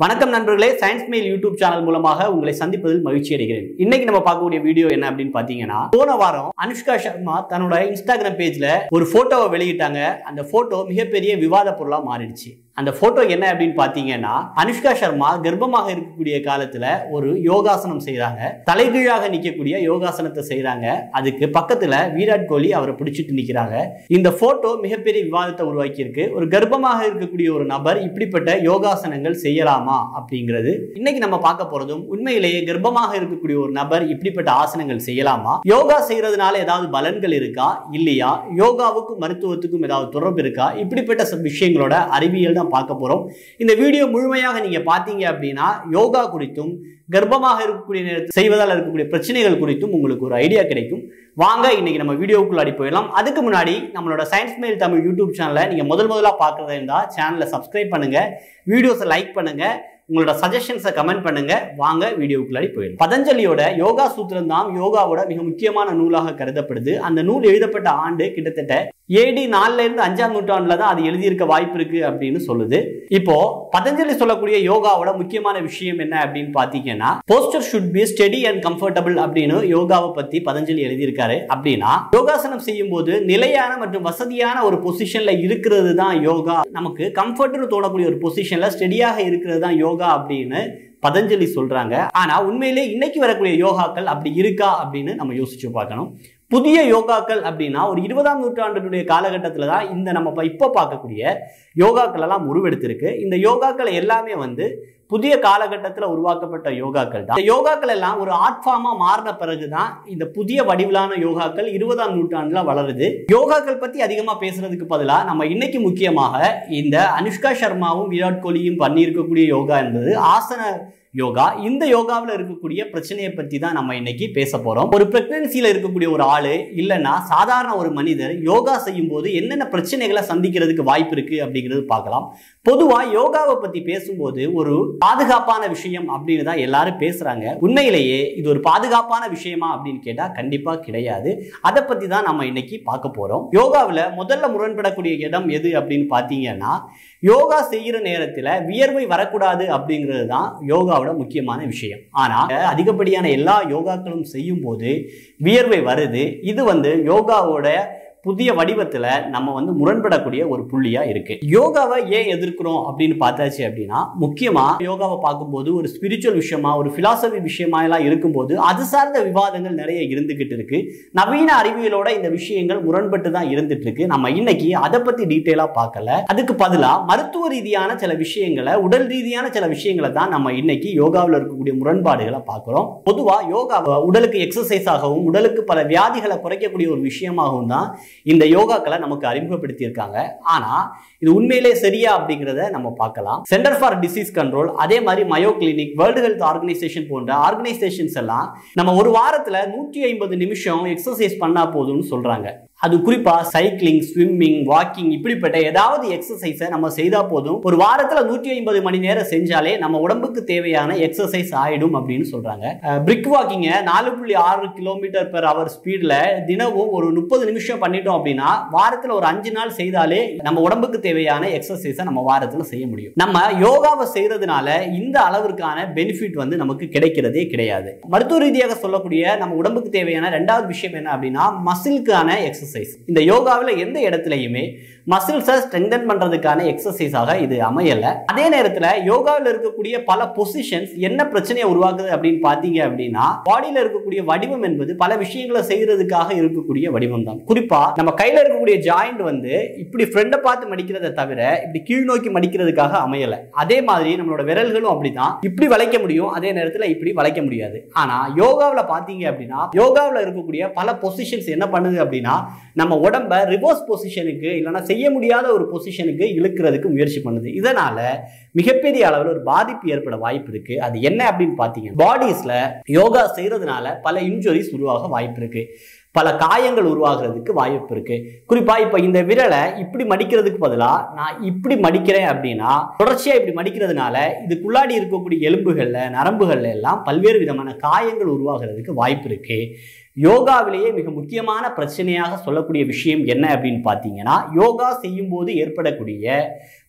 வணக்கம் நண்பர்களே science mail YouTube channel மூலமாக உங்களை சந்திப்பதில் மகிழ்ச்சி அடைகிறேன் இன்னைக்கு நம்ம பார்க்கக்கூடிய வீடியோ என்ன அப்படின்னு பாத்தீங்கன்னா போன வாரம் அனுஷ்கா சர்மா தன்னோட இன்ஸ்டாகிராம் பேஜ்ல ஒரு போட்டோவை வெளியிட்டாங்க அந்த போட்டோ மிகப்பெரிய விவாத பொருளா மாறிடுச்சு அந்த போட்டோ என்ன அப்படின்னு பாத்தீங்கன்னா அனுஷ்கா சர்மா கர்ப்பமாக இருக்கக்கூடிய காலத்துல ஒரு யோகாசனம் செய்றாங்க தலைகீழாக நிக்கக்கூடிய யோகாசனத்தை செய்றாங்க அதுக்கு பக்கத்துல விராட் கோலி அவரை பிடிச்சிட்டு நிக்கிறாங்க இந்த போட்டோ மிகப்பெரிய விவாதத்தை உருவாக்கி இருக்கு ஒரு கர்ப்பமாக இருக்கக்கூடிய ஒரு நபர் இப்படிப்பட்ட யோகாசனங்கள் செய்யலாமா அப்படிங்கிறது இன்னைக்கு நம்ம பார்க்க போறதும் உண்மையிலேயே கர்ப்பமாக இருக்கக்கூடிய ஒரு நபர் இப்படிப்பட்ட ஆசனங்கள் செய்யலாமா யோகா செய்யறதுனால ஏதாவது பலன்கள் இருக்கா இல்லையா யோகாவுக்கும் மருத்துவத்துக்கும் ஏதாவது தொடர்பு இருக்கா இப்படிப்பட்ட சில விஷயங்களோட அறிவியல் தான் பார்க்க போறோம் இந்த வீடியோ முழுமையாக நீங்க பார்த்தீங்க அப்படின்னா யோகா குறித்தும் கர்ப்பமாக இருக்கக்கூடிய நேரத்தில் செய்வதால் இருக்கக்கூடிய பிரச்சனைகள் குறித்தும் உங்களுக்கு ஒரு ஐடியா கிடைக்கும் வாங்க இன்னைக்கு நம்ம வீடியோக்குள்ள அடி போயிடலாம் அதுக்கு முன்னாடி நம்மளோட சயின்ஸ் மெயில் தமிழ் யூடியூப் சேனலை நீங்க முதல் முதலா பார்க்கறதா இருந்தா சேனலை சப்ஸ்கிரைப் பண்ணுங்க வீடியோஸை லைக் பண்ணுங்க உங்களோட சஜஷன்ஸை கமெண்ட் பண்ணுங்க வாங்க வீடியோக்குள்ளாடி போயிடும் பதஞ்சலியோட யோகா சூத்திரம் தான் யோகாவோட மிக முக்கியமான நூலாக கருதப்படுது அந்த நூல் எழுதப்பட்ட ஆண்டு கிட்டத்தட்ட ஏடி நாலுல இருந்து அஞ்சாம் நூற்றாண்டுல தான் அது எழுதியிருக்க வாய்ப்பு இருக்கு அப்படின்னு சொல்லுது இப்போ பதஞ்சலி சொல்லக்கூடிய யோகாவோட முக்கியமான விஷயம் என்ன அப்படின்னு பாத்தீங்கன்னா posture should be steady and comfortable அப்படின்னு யோகாவை பத்தி பதஞ்சலி எழுதியிருக்காரு அப்படின்னா யோகாசனம் செய்யும் போது நிலையான மற்றும் வசதியான ஒரு பொசிஷன்ல இருக்கிறது தான் யோகா நமக்கு கம்ஃபர்ட்னு தோணக்கூடிய ஒரு பொசிஷன்ல ஸ்டெடியாக இருக்கிறது தான் யோகா அப்படின்னு பதஞ்சலி சொல்றாங்க ஆனா உண்மையிலே இன்னைக்கு வரக்கூடிய யோகாக்கள் அப்படி இருக்கா அப்படின்னு நம்ம யோசிச்சு பார்க்கணும் புதிய யோகாக்கள் அப்படின்னா ஒரு இருபதாம் நூற்றாண்டினுடைய காலகட்டத்தில் தான் இந்த நம்ம இப்ப- இப்போ பார்க்கக்கூடிய யோகாக்கள் எல்லாம் உருவெடுத்திருக்கு இந்த யோகாக்கள் எல்லாமே வந்து புதிய காலகட்டத்தில் உருவாக்கப்பட்ட யோகாக்கள் தான் இந்த யோகாக்கள் எல்லாம் ஒரு ஆர்ட் ஃபார்மா மாறின பிறகுதான் இந்த புதிய வடிவிலான யோகாக்கள் இருபதாம் நூற்றாண்டுல வளருது யோகாக்கள் பத்தி அதிகமா பேசுறதுக்கு பதிலா நம்ம இன்னைக்கு முக்கியமாக இந்த அனுஷ்கா சர்மாவும் விராட் கோலியும் பண்ணியிருக்கக்கூடிய யோகா என்பது ஆசன யோகா இந்த யோகாவில் இருக்கக்கூடிய பிரச்சனையை பத்தி தான் நம்ம இன்னைக்கு பேச போறோம் ஒரு பிரெக்னன்சில இருக்கக்கூடிய ஒரு ஆளு இல்லைன்னா சாதாரண ஒரு மனிதர் யோகா செய்யும் போது என்னென்ன பிரச்சனைகளை சந்திக்கிறதுக்கு வாய்ப்பு இருக்கு அப்படிங்கிறது பார்க்கலாம் பொதுவா யோகாவை பத்தி பேசும்போது ஒரு பாதுகாப்பான விஷயம் அப்படின்னு தான் எல்லாரும் பேசுறாங்க உண்மையிலேயே இது ஒரு பாதுகாப்பான விஷயமா அப்படின்னு கேட்டா கண்டிப்பா கிடையாது அதை பத்தி தான் நம்ம இன்னைக்கு பார்க்க போறோம் யோகாவில் முதல்ல முரண்படக்கூடிய இடம் எது அப்படின்னு பார்த்தீங்கன்னா யோகா செய்யற நேரத்துல வியர்வை வரக்கூடாது அப்படிங்கிறது தான் யோகாவோட முக்கியமான விஷயம் ஆனா அதிகப்படியான எல்லா யோகாக்களும் செய்யும் போது வியர்வை வருது இது வந்து யோகாவோட புதிய வடிவத்துல நம்ம வந்து முரண்படக்கூடிய ஒரு புள்ளியா இருக்கு யோகாவை ஏன் எதிர்க்கிறோம் அப்படின்னு பார்த்தாச்சு அப்படின்னா முக்கியமா யோகாவை பார்க்கும்போது ஒரு ஸ்பிரிச்சுவல் விஷயமா ஒரு பிலாசபி விஷயமா எல்லாம் இருக்கும்போது அது சார்ந்த விவாதங்கள் நிறைய இருந்துகிட்டு இருக்கு நவீன அறிவியலோட இந்த விஷயங்கள் முரண்பட்டு தான் இருந்துட்டு இருக்கு நம்ம இன்னைக்கு அதை பத்தி டீட்டெயிலா பார்க்கல அதுக்கு பதிலா மருத்துவ ரீதியான சில விஷயங்களை உடல் ரீதியான சில விஷயங்களை தான் நம்ம இன்னைக்கு யோகாவில் இருக்கக்கூடிய முரண்பாடுகளை பார்க்கிறோம் பொதுவா யோகா உடலுக்கு எக்ஸசைஸ் ஆகவும் உடலுக்கு பல வியாதிகளை குறைக்கக்கூடிய ஒரு விஷயமாகவும் தான் இந்த யோகாக்களை நமக்கு அறிமுகப்படுத்தியிருக்காங்க ஆனா இது உண்மையிலே சரியா அப்படிங்கிறத நம்ம பார்க்கலாம் சென்டர் ஃபார் டிசீஸ் கண்ட்ரோல் அதே மாதிரி Mayo Clinic World Health Organization போன்ற ஆர்கனைசேஷன்ஸ் எல்லாம் நம்ம ஒரு வாரத்துல நூற்றி ஐம்பது நிமிஷம் எக்ஸசைஸ் பண்ணா போதும்னு சொல்றாங்க அது குறிப்பா சைக்கிளிங் ஸ்விம்மிங் வாக்கிங் இப்படிப்பட்ட ஏதாவது எக்ஸசைஸை நம்ம செய்தா போதும் ஒரு வாரத்துல நூற்றி ஐம்பது மணி நேரம் செஞ்சாலே நம்ம உடம்புக்கு தேவையான எக்ஸசைஸ் ஆயிடும் அப்படின்னு சொல்றாங்க பிரிக் வாக்கிங்க நாலு புள்ளி ஆறு கிலோமீட்டர் பெர் அவர் ஸ்பீட்ல தினமும் ஒரு முப்பது நிமிஷம் பண்ணிட்டோம் அப்படின்னா வாரத்துல ஒரு அஞ்சு நாள் செய்தாலே நம்ம உடம்புக்கு தேவையான எக்ஸசைஸை நம்ம வாரத்துல செய்ய முடியும் நம்ம யோகாவை செய்யறதுனால இந்த அளவிற்கான பெனிஃபிட் வந்து நமக்கு கிடைக்கிறதே கிடையாது மருத்துவ ரீதியாக சொல்லக்கூடிய நம்ம உடம்புக்கு தேவையான ரெண்டாவது விஷயம் என்ன அப்படின்னா மசிலுக்கான எக்ஸசைஸ் இந்த யோகாவில் எந்த இடத்துலையுமே மசில்ஸை ஸ்ட்ரெங்தன் பண்றதுக்கான எக்ஸசைஸாக இது அமையல அதே நேரத்தில் யோகாவில் இருக்கக்கூடிய பல பொசிஷன்ஸ் என்ன பிரச்சனையை உருவாக்குது அப்படின்னு பார்த்தீங்க அப்படின்னா பாடியில இருக்கக்கூடிய வடிவம் என்பது பல விஷயங்களை செய்யறதுக்காக இருக்கக்கூடிய வடிவம் தான் குறிப்பா நம்ம கையில இருக்கக்கூடிய ஜாயிண்ட் வந்து இப்படி ஃப்ரெண்டை பார்த்து மடிக்கிறதை தவிர இப்படி கீழ் நோக்கி மடிக்கிறதுக்காக அமையல அதே மாதிரி நம்மளோட விரல்களும் அப்படிதான் இப்படி வளைக்க முடியும் அதே நேரத்தில் இப்படி வளைக்க முடியாது ஆனா யோகாவில் பார்த்தீங்க அப்படின்னா யோகாவில் இருக்கக்கூடிய பல பொசிஷன்ஸ் என்ன பண்ணுது அப்படின்னா நம்ம உடம்ப ரிவர்ஸ் பொசிஷனுக்கு இல்லைன்னா செய்ய முடியாத ஒரு பொசிஷனுக்கு இழுக்கிறதுக்கு முயற்சி பண்ணுது இதனால மிகப்பெரிய அளவில் ஒரு பாதிப்பு ஏற்பட வாய்ப்பு இருக்கு அது என்ன அப்படின்னு பார்த்தீங்கன்னா பாடிஸ்ல யோகா செய்யறதுனால பல இன்ஜுரிஸ் உருவாக வாய்ப்பு இருக்கு பல காயங்கள் உருவாகிறதுக்கு வாய்ப்பு இருக்கு குறிப்பா இப்ப இந்த விரலை இப்படி மடிக்கிறதுக்கு பதிலா நான் இப்படி மடிக்கிறேன் அப்படின்னா தொடர்ச்சியா இப்படி மடிக்கிறதுனால இதுக்குள்ளாடி இருக்கக்கூடிய எலும்புகள்ல நரம்புகள்ல எல்லாம் பல்வேறு விதமான காயங்கள் உருவாகிறதுக்கு வாய்ப்பு இருக்கு யோகாவிலேயே மிக முக்கியமான பிரச்சனையாக சொல்லக்கூடிய விஷயம் என்ன அப்படின்னு பார்த்தீங்கன்னா யோகா செய்யும் போது ஏற்படக்கூடிய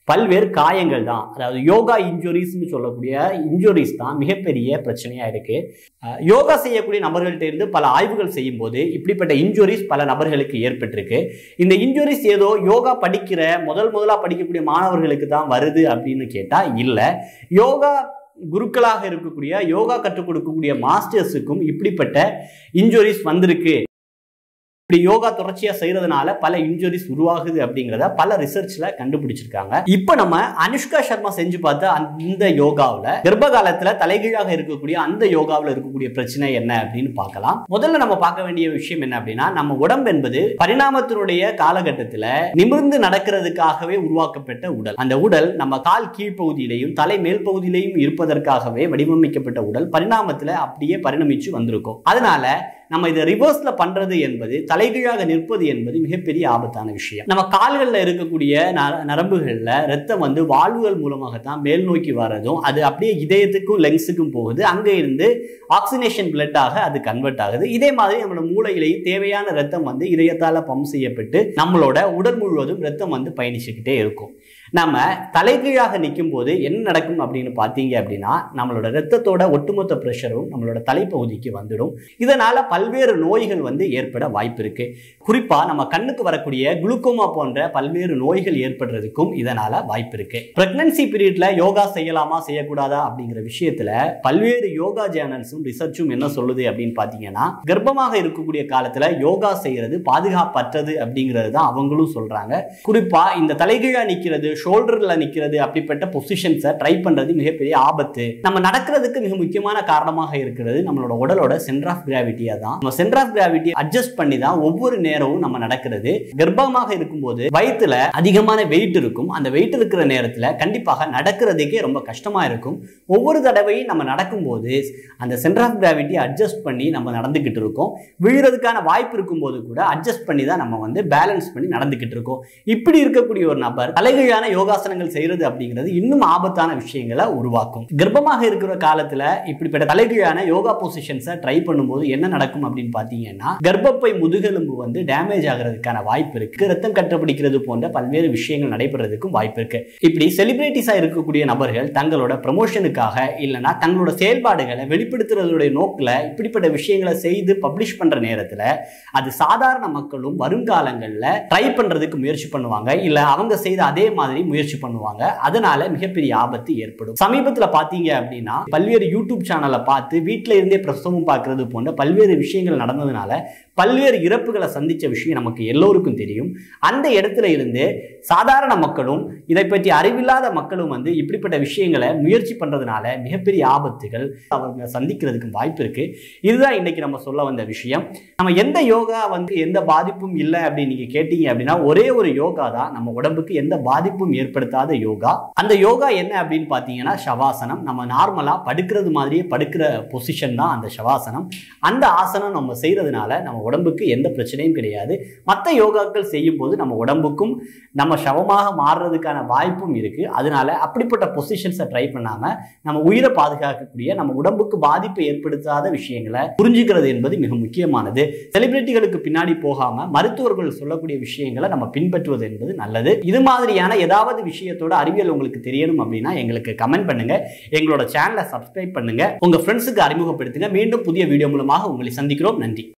பல்வேறு காயங்கள் தான் அதாவது யோகா இன்ஜுரிஸ்னு சொல்லக்கூடிய இன்ஜுரிஸ் தான் மிகப்பெரிய பிரச்சனையா இருக்கு அஹ் யோகா செய்யக்கூடிய நபர்கள்ட்ட இருந்து பல ஆய்வுகள் செய்யும் போது இப்படிப்பட்ட இன்ஜுரிஸ் பல நபர்களுக்கு ஏற்பட்டிருக்கு இந்த இன்ஜுரிஸ் ஏதோ யோகா படிக்கிற முதல் முதலா படிக்கக்கூடிய மாணவர்களுக்கு தான் வருது அப்படின்னு கேட்டா இல்லை யோகா குருக்களாக இருக்கக்கூடிய யோகா கற்றுக் கொடுக்கக்கூடிய மாஸ்டர்ஸுக்கும் இப்படிப்பட்ட இன்ஜுரிஸ் வந்திருக்கு இப்படி யோகா தொடர்ச்சியா செய்யறதுனால பல இன்ஜுரிஸ் உருவாகுது அப்படிங்கிறத பல ரிசர்ச்ல கண்டுபிடிச்சிருக்காங்க இப்போ நம்ம அனுஷ்கா சர்மா செஞ்சு பார்த்த அந்த யோகாவில் கர்ப்ப காலத்துல தலைகீழாக இருக்கக்கூடிய அந்த யோகாவில் இருக்கக்கூடிய பிரச்சனை என்ன அப்படின்னு பார்க்கலாம் முதல்ல நம்ம பார்க்க வேண்டிய விஷயம் என்ன அப்படின்னா நம்ம உடம்பு என்பது பரிணாமத்தினுடைய காலகட்டத்தில் நிமிர்ந்து நடக்கிறதுக்காகவே உருவாக்கப்பட்ட உடல் அந்த உடல் நம்ம கால் கீழ்ப்பகுதியிலையும் தலை மேல் பகுதியிலையும் இருப்பதற்காகவே வடிவமைக்கப்பட்ட உடல் பரிணாமத்தில் அப்படியே பரிணமிச்சு வந்திருக்கும் அதனால நம்ம இதை ரிவர்ஸ்ல பண்றது என்பது தலைகீழாக நிற்பது என்பது மிகப்பெரிய ஆபத்தான விஷயம் நம்ம கால்களில் இருக்கக்கூடிய நர- நரம்புகள்ல ரத்தம் வந்து வாழ்வுகள் மூலமாக தான் மேல் நோக்கி வர்றதும் அது அப்படியே இதயத்துக்கும் லெங்ஸுக்கும் போகுது அங்க இருந்து ஆக்சினேஷன் பிளட்டாக அது கன்வெர்ட் ஆகுது இதே மாதிரி நம்மளோட மூளையிலையும் தேவையான ரத்தம் வந்து இதயத்தால பம்ப் செய்யப்பட்டு நம்மளோட உடல் முழுவதும் ரத்தம் வந்து பயணிச்சுக்கிட்டே இருக்கும் நம்ம தலைகீழாக நிற்கும் போது என்ன நடக்கும் அப்படின்னு பார்த்தீங்க அப்படின்னா நம்மளோட ரத்தத்தோட ஒட்டுமொத்த ப்ரெஷரும் நம்மளோட தலைப்பகுதிக்கு வந்துடும் இதனால பல்வேறு நோய்கள் வந்து ஏற்பட வாய்ப்பு இருக்கு குறிப்பா நம்ம கண்ணுக்கு வரக்கூடிய குளுக்கோமா போன்ற பல்வேறு நோய்கள் ஏற்படுறதுக்கும் இதனால வாய்ப்பு இருக்கு பிரெக்னன்சி பீரியட்ல யோகா செய்யலாமா செய்யக்கூடாதா அப்படிங்கிற விஷயத்துல பல்வேறு யோகா ஜேர்னல்ஸும் ரிசர்ச்சும் என்ன சொல்லுது அப்படின்னு பார்த்தீங்கன்னா கர்ப்பமாக இருக்கக்கூடிய காலத்துல யோகா செய்யறது பாதுகாப்பற்றது அப்படிங்கிறது தான் அவங்களும் சொல்றாங்க குறிப்பா இந்த தலைகீழா நிக்கிறது ஷோல்டர்ல நிக்கிறது அப்படிப்பட்ட பொசிஷன்ஸை ட்ரை பண்றது மிகப்பெரிய ஆபத்து நம்ம நடக்கிறதுக்கு மிக முக்கியமான காரணமாக இருக்கிறது நம்மளோட உடலோட சென்டர் ஆஃப் கிராவிட்டியா தான் நம்ம சென்டர் ஆஃப் கிராவிட்டி அட்ஜஸ்ட் பண்ணி தான் ஒவ்வொரு நேரமும் நம்ம நடக்கிறது கர்ப்பமாக இருக்கும்போது வயிற்றுல அதிகமான வெயிட் இருக்கும் அந்த வெயிட் இருக்கிற நேரத்துல கண்டிப்பாக நடக்கிறதுக்கே ரொம்ப கஷ்டமா இருக்கும் ஒவ்வொரு தடவையும் நம்ம நடக்கும்போது அந்த சென்டர் ஆஃப் கிராவிட்டி அட்ஜஸ்ட் பண்ணி நம்ம நடந்துகிட்டு இருக்கோம் விழுறதுக்கான வாய்ப்பு இருக்கும்போது கூட அட்ஜஸ்ட் பண்ணி தான் நம்ம வந்து பேலன்ஸ் பண்ணி நடந்துகிட்டு இருக்கோம் இப்படி இருக்கக்கூடிய ஒரு நபர் தலைகீழான யோகாசனங்கள் செய்யறது அப்படிங்கிறது இன்னும் ஆபத்தான விஷயங்களை உருவாக்கும் கர்ப்பமாக இருக்கிற காலத்துல இப்படிப்பட்ட தலைகீழான யோகா பொசிஷன்ஸை ட்ரை பண்ணும்போது என்ன நடக்கும் அப்படின்னு பார்த்தீங்கன்னா கர்ப்பப்பை முதுகெலும்பு வந்து டேமேஜ் ஆகிறதுக்கான வாய்ப்பு இருக்கு ரத்தம் கட்டப்பிடிக்கிறது போன்ற பல்வேறு விஷயங்கள் நடைபெறதுக்கும் வாய்ப்பு இருக்கு இப்படி செலிபிரிட்டிஸா இருக்கக்கூடிய நபர்கள் தங்களோட ப்ரமோஷனுக்காக இல்லைன்னா தங்களோட செயல்பாடுகளை வெளிப்படுத்துறதுடைய நோக்கில் இப்படிப்பட்ட விஷயங்களை செய்து பப்ளிஷ் பண்ற நேரத்துல அது சாதாரண மக்களும் வருங்காலங்களில் ட்ரை பண்றதுக்கு முயற்சி பண்ணுவாங்க இல்ல அவங்க செய்த அதே மாதிரி முயற்சி பண்ணுவாங்க அதனால மிகப்பெரிய ஆபத்து ஏற்படும் சமீபத்துல பாத்தீங்க அப்படின்னா பல்வேறு யூடியூப் சேனலை பார்த்து வீட்டில இருந்தே பிரசவம் பார்க்கறது போன்ற பல்வேறு விஷயங்கள் நடந்ததுனால பல்வேறு இறப்புகளை சந்திச்ச விஷயம் நமக்கு எல்லோருக்கும் தெரியும் அந்த இடத்துல இருந்து சாதாரண மக்களும் இதை பற்றி அறிவில்லாத மக்களும் வந்து இப்படிப்பட்ட விஷயங்களை முயற்சி பண்றதுனால மிகப்பெரிய ஆபத்துகள் அவங்க சந்திக்கிறதுக்கு வாய்ப்பு இருக்கு இதுதான் இன்னைக்கு நம்ம சொல்ல வந்த விஷயம் நம்ம எந்த யோகா வந்து எந்த பாதிப்பும் இல்லை அப்படின்னு நீங்க கேட்டீங்க அப்படின்னா ஒரே ஒரு யோகா தான் நம்ம உடம்புக்கு எந்த பாதிப்பும் ஏற்படுத்தாத யோகா அந்த யோகா என்ன அப்படின்னு பார்த்தீங்கன்னா ஷவாசனம் நம்ம நார்மலா படுக்கிறது மாதிரியே படுக்கிற பொசிஷன் தான் அந்த ஷவாசனம் அந்த ஆசனம் நம்ம செய்யறதுனால நம்ம உடம்புக்கு எந்த பிரச்சனையும் கிடையாது மற்ற யோகாக்கள் செய்யும் போது நம்ம உடம்புக்கும் நம்ம சவமாக மாறுறதுக்கான வாய்ப்பும் இருக்கு அதனால அப்படிப்பட்ட பொசிஷன்ஸை ட்ரை பண்ணாம நம்ம உயிரை பாதுகாக்கக்கூடிய நம்ம உடம்புக்கு பாதிப்பை ஏற்படுத்தாத விஷயங்களை புரிஞ்சுக்கிறது என்பது மிக முக்கியமானது செலிபிரிட்டிகளுக்கு பின்னாடி போகாம மருத்துவர்கள் சொல்லக்கூடிய விஷயங்களை நம்ம பின்பற்றுவது என்பது நல்லது இது மாதிரியான ஏதாவது விஷயத்தோட அறிவியல் உங்களுக்கு தெரியணும் அப்படின்னா எங்களுக்கு கமெண்ட் பண்ணுங்க எங்களோட சேனலை சப்ஸ்கிரைப் பண்ணுங்க உங்க ஃப்ரெண்ட்ஸுக்கு அறிமுகப்படுத்துங்க மீண்டும் புதிய வீடியோ மூலமாக உங்களை சந்திக்கிறோம் நன்றி